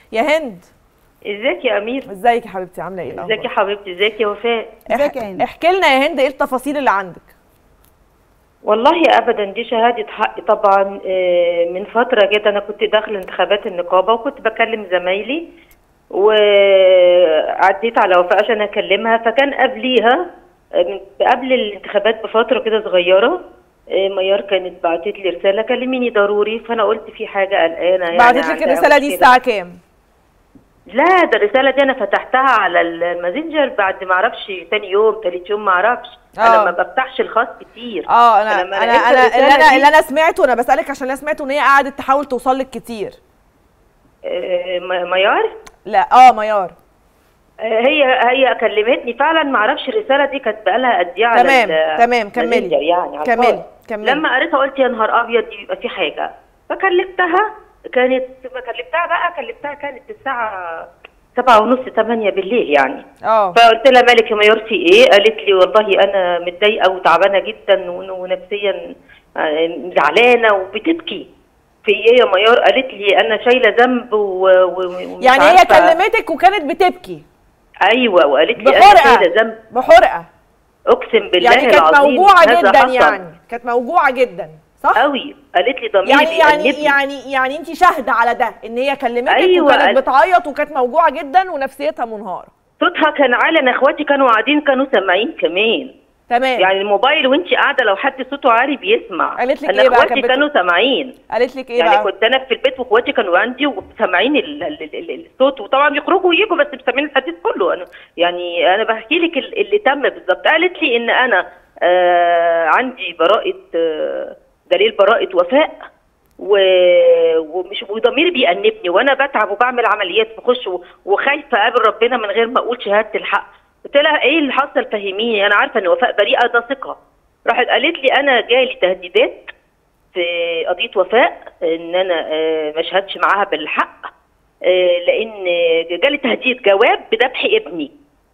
يا هند ازيك يا امير ازيك يا حبيبتي عامله ايه ازيك يا حبيبتي ازيك يا وفاء ازيك يا هند احكي لنا يا هند ايه التفاصيل اللي عندك والله ابدا دي شهاده حق طبعا آه، من فتره كده انا كنت داخله انتخابات النقابه وكنت بكلم زمايلي وعديت على وفاء عشان اكلمها فكان قبليها آه، من- قبل الانتخابات بفتره كده صغيره آه، ميار كانت بعتت لي رساله كلميني ضروري فانا قلت في حاجه قلقانه يعني بعتت لك عندها الرساله دي مشكلة. الساعه كام لا ده الرسالة دي أنا فتحتها على الماسنجر بعد ما أعرفش تاني يوم تالت يوم ما أعرفش آه. أنا ما بفتحش الخاص كتير اه انا فلما انا لقيت انا اللي الرسالة انا دي- اللي انا سمعته انا بسالك عشان انا سمعته ان هي قعدت تحاول توصل لك كتير آه، م- ميار لا اه ميار آه، هي هي كلمتني فعلا ما اعرفش الرسالة دي كانت بقالها قد إيه على تمام ال- تمام كملي الماسنجر يعني على كملي الخاص. كملي لما قريتها قلت يا نهار أبيض دي بيبقى في حاجة فكلمتها كانت ما كلمتها بقى كلمتها كانت الساعة سبعة ونص تمانية بالليل يعني اه فقلت لها مالك يا ميار في ايه؟ قالت لي والله انا متضايقه وتعبانه جدا ون- ونفسيا آه، زعلانه وبتبكي. في ايه يا ميار؟ قالت لي انا شايله ذنب و... و... ومش يعني هي عارفة- كلمتك وكانت بتبكي ايوه وقالت لي انا بحرقه شايله ذنب بحرقه اقسم بالله يعني كانت العظيم موجوعه هذا جدا حصل. يعني كانت موجوعه جدا صح قوي قالت لي ضميري يعني يعني بيأنبني. يعني يعني انت شاهده على ده ان هي كلمتك أيوة، وكانت قال- بتعيط وكانت موجوعه جدا ونفسيتها منهاره صوتها كان عالي انا اخواتي كانوا قاعدين كانوا سامعين كمان تمام يعني الموبايل وانت قاعده لو حد صوته عالي بيسمع قالت لك انا إيه بقى؟ اخواتي كانت كانوا سامعين قالت لك ايه يعني بقى كنت انا في البيت واخواتي كانوا عندي وسامعين ال- ال- ال- ال- الصوت وطبعا يخرجوا ويجوا بس مش سامعين الحديث كله انا يعني انا بحكي لك ال- اللي تم بالظبط قالت لي ان انا آه عندي براءه آه دليل براءه وفاء و- ومش وضميري بيأنبني وانا بتعب وبعمل عمليات بخش و- وخايفه اقابل ربنا من غير ما اقول شهاده الحق قلت لها ايه اللي حصل فهميني انا عارفه ان وفاء بريئه ده ثقه راحت قالت لي انا جالي تهديدات في قضيه وفاء ان انا آه، ما اشهدش معاها بالحق آه، لان جالي تهديد جواب بذبح ابني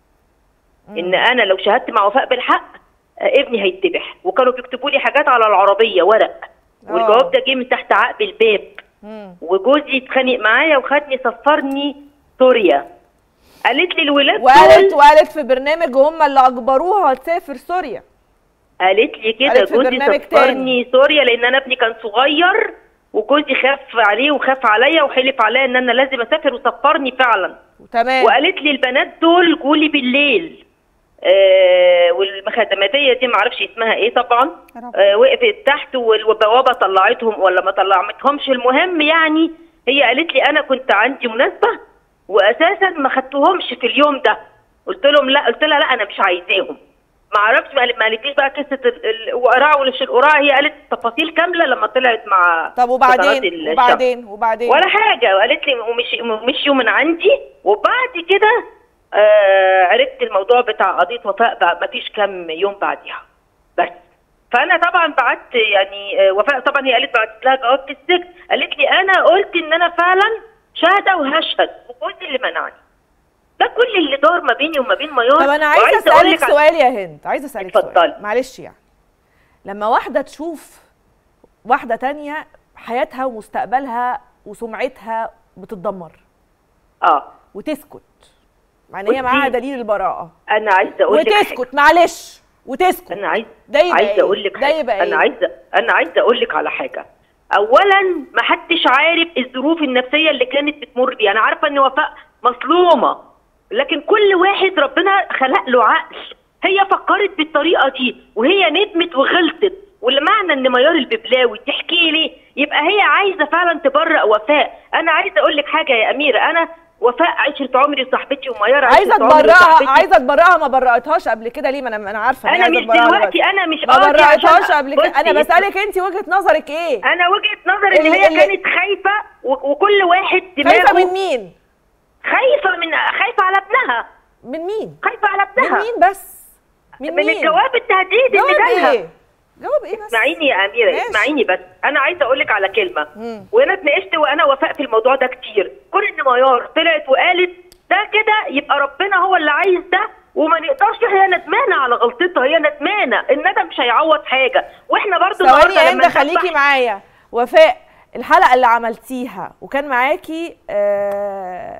ان انا لو شهدت مع وفاء بالحق آه، ابني هيتذبح وكانوا بيكتبوا لي حاجات على العربيه ورق والجواب ده جه من تحت عقب الباب مم. وجوزي اتخانق معايا وخدني سفرني سوريا قالت لي الولاد وقالت دول وقالت في برنامج هم اللي اجبروها تسافر سوريا قالت لي كده قالت في جوزي برنامج سفرني سوريا لان انا ابني كان صغير وجوزي خاف عليه وخاف عليا وحلف عليا ان انا لازم اسافر وسفرني فعلا تمام وقالت لي البنات دول جولي بالليل آه والمخدماتيه دي معرفش اسمها ايه طبعا آه وقفت تحت وال- والبوابه طلعتهم ولا ما طلعتهمش المهم يعني هي قالت لي انا كنت عندي مناسبه واساسا ما خدتهمش في اليوم ده قلت لهم لا قلت لها لا انا مش عايزاهم ما اعرفش ما ما قالتليش بقى قصه ال- القراء ولا مش القراء هي قالت تفاصيل كامله لما طلعت مع طب قناة وبعدين الشمس. وبعدين وبعدين ولا حاجه وقالت لي ومشي مشيوا من عندي وبعد كده آه عرفت الموضوع بتاع قضيه وفاء بقى ما فيش كام يوم بعديها بس فانا طبعا بعت يعني آه، وفاء طبعا هي قالت بعت لها جواب في السجن قالت لي انا قلت ان انا فعلا شاهده وهشهد وجوزي اللي منعني ده كل اللي دار ما بيني وما بين ميار طب انا عايزه وعايزة أقول اسالك لك على- سؤال يا هند عايزه اسالك اتفضلي. سؤال معلش يعني لما واحده تشوف واحده تانية حياتها ومستقبلها وسمعتها بتتدمر اه وتسكت مع ان هي بصي، معاها دليل البراءه انا عايزه اقول لك حاجة. وتسكت معلش وتسكت انا عايز ده يبقى عايزه إيه؟ اقول لك ده حاجة. يبقى انا إيه؟ عايزه انا عايزه اقول لك على حاجه اولا ما حدش عارف الظروف النفسيه اللي كانت بتمر بيها انا عارفه ان وفاء مظلومه لكن كل واحد ربنا خلق له عقل هي فكرت بالطريقه دي وهي ندمت وغلطت والمعنى ان ميار الببلاوي تحكي لي يبقى هي عايزه فعلا تبرأ وفاء انا عايزه اقول لك حاجه يا اميره انا وفاء عشره عمري وصاحبتي وميار عشره عايزه عمري تبرئها وصاحبتي. عايزه تبرئها ما برأتهاش قبل كده ليه ما انا انا عارفه إن هي انا عايزة مش تبرئها دلوقتي انا مش ما قاضي عشان- برأتهاش قبل كده انا بصي، بسالك انت وجهه نظرك ايه انا وجهه نظري ان اللي- هي اللي- كانت خايفه و- وكل واحد دماغه خايفه من مين خايفه من خايفه على ابنها من مين خايفه على من ابنها مين بس من, من مين الجواب التهديد اللي جواب جالها ايه جواب ايه بس اسمعيني يا اميره ماشي. اسمعيني بس انا عايزه اقول لك على كلمه مم. وانا اتناقشت وانا وفاء في الموضوع ده كتير كون ان ميار طلعت وقالت ده كده يبقى ربنا هو اللي عايز ده وما نقدرش هي ندمانه على غلطتها هي ندمانه الندم مش هيعوض حاجه واحنا برضو ثواني النهاردة يا لما هند خليكي نسبح- معايا وفاء الحلقه اللي عملتيها وكان معاكي آه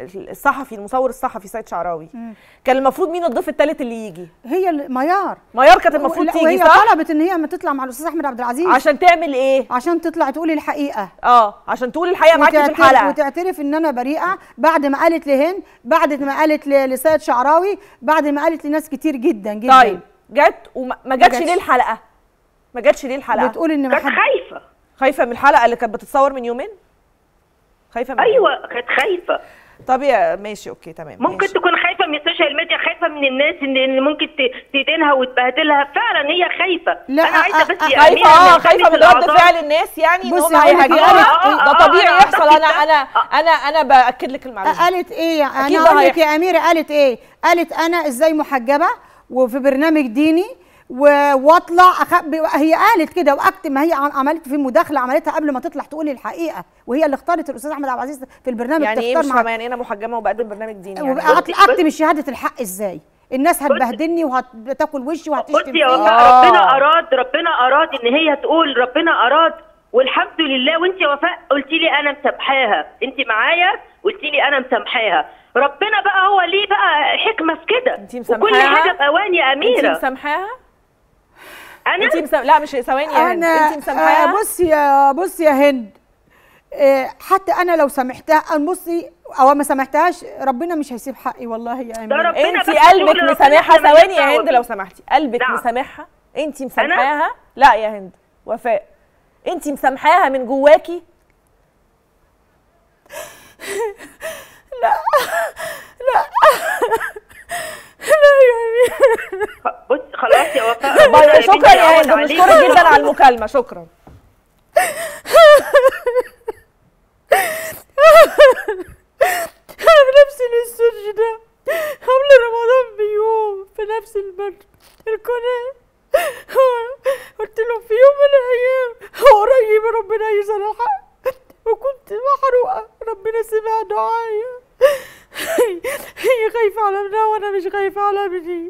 الصحفي المصور الصحفي سيد شعراوي كان المفروض مين الضيف الثالث اللي يجي هي ال- ميار ميار كانت المفروض لا، تيجي وهي صح طلبت ان هي ما تطلع مع الاستاذ احمد عبد العزيز عشان تعمل ايه عشان تطلع تقول الحقيقه اه عشان تقول الحقيقه معاكي في وتعترف- الحلقه وتعترف ان انا بريئه بعد ما قالت لهند بعد ما قالت ل- لسيد شعراوي بعد ما قالت لناس كتير جدا جدا طيب جت وما ما جاتش جاتش. ليه الحلقه ما جاتش ليه الحلقه بتقول ان ما كانت حد خايفه خايفه من الحلقه اللي كانت بتتصور من يومين خايفه من ايوه كانت خايفه طب يا ماشي اوكي تمام ممكن ماشي. تكون خايفه من السوشيال ميديا خايفه من الناس ان إن ممكن ت- تدينها وتبهدلها فعلا هي خايفه لا، انا عايزه أ- بس أ- يا خايفه أميرة اه نلتمس خايفه من رد الأعذار. فعل الناس يعني ان بصي هم هقول لك هيهاجموها آه، آه، ده آه، طبيعي أنا يحصل انا أعتقد انا انا انا باكد لك المعلومه قالت ايه أكيد انا ده اقول لك هيحصل. يا اميره قالت ايه قالت انا ازاي محجبه وفي برنامج ديني و- واطلع أخب... هي قالت كده واكتب ما هي عم- عملت في مداخله عملتها قبل ما تطلع تقول الحقيقه وهي اللي اختارت الاستاذ احمد عبد العزيز في البرنامج يعني ايه تختار مش مع فاهمه يعني إيه انا محجمه وبقدم برنامج ديني يعني وبقى بصي- أطلع اكتب شهاده الحق ازاي الناس هتبهدلني وهتاكل وشي وهتشتم بصي يا فيا. وفاء آه. ربنا اراد ربنا اراد ان هي تقول ربنا اراد والحمد لله وانت يا وفاء قلتي لي انا مسامحاها انت معايا قلتي لي انا مسامحاها ربنا بقى هو ليه بقى حكمه في كده انت وكل مسامحاها؟ حاجه باوان يا انت اميره مسامحاها انا انت مسام... لا مش ثواني يا هند انا انت آه مسامحاها بصي يا بصي يا هند آه حتى انا لو سامحتها أنا بصي او ما سامحتهاش ربنا مش هيسيب حقي والله يا ده اميره ربنا انت بس قلبك شغل ربنا مسامحها إحنا ثواني مالناش يا دعوة هند بيه. لو سمحتي قلبك نعم. مسامحها انت مسامحاها لا يا هند وفاء انت مسامحاها من جواكي بص خلاص يا وفاء باي- ربنا شكرا يا يعوض هند عليك. بنشكرك جدا على المكالمه شكرا في نفس الاستوديو ده قبل رمضان بيوم في نفس البرد القناة قلت له في يوم من الأيام قريب ربنا يسأل الحق وكنت محروقة ربنا سمع دعايا هي خايفة على ابنها وأنا مش خايفة على ابني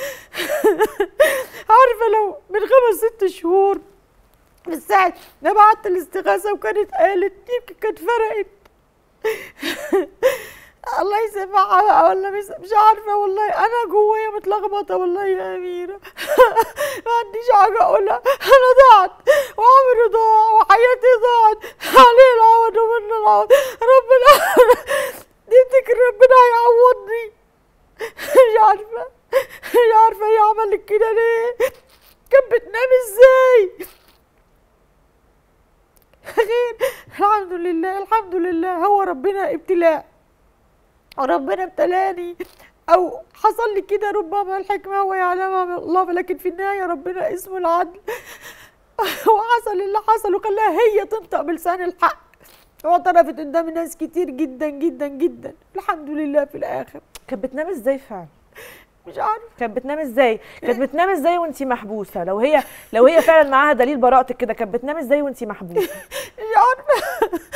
عارفة لو من خمس ست شهور من ساعة ما بعت الاستغاثة وكانت قالت يمكن كانت فرقت الله يسامحها بقى ولا مش مش عارفه والله انا جوايا متلخبطه والله يا اميره ما عنديش حاجه اقولها انا ضعت وعمري ضاع وحياتي ضاعت عليه العوض ومن العوض ربنا تفتكر ربنا هيعوضني مش عارفه مش عارفه هي عملت كده ليه كانت بتنام ازاي خير الحمد لله الحمد لله هو ربنا ابتلاء وربنا ابتلاني او حصل لي كده ربما الحكمه هو يعلمها من الله لكن في النهايه ربنا اسمه العدل وحصل اللي حصل وخلاها هي تنطق بلسان الحق واعترفت قدام ناس كتير جدا جدا جدا الحمد لله في الاخر كانت بتنام ازاي فعلا مش عارفه كانت بتنام ازاي كانت بتنام ازاي وانت محبوسه لو هي لو هي فعلا معاها دليل براءتك كده كانت بتنام ازاي وانت محبوسه مش عارفه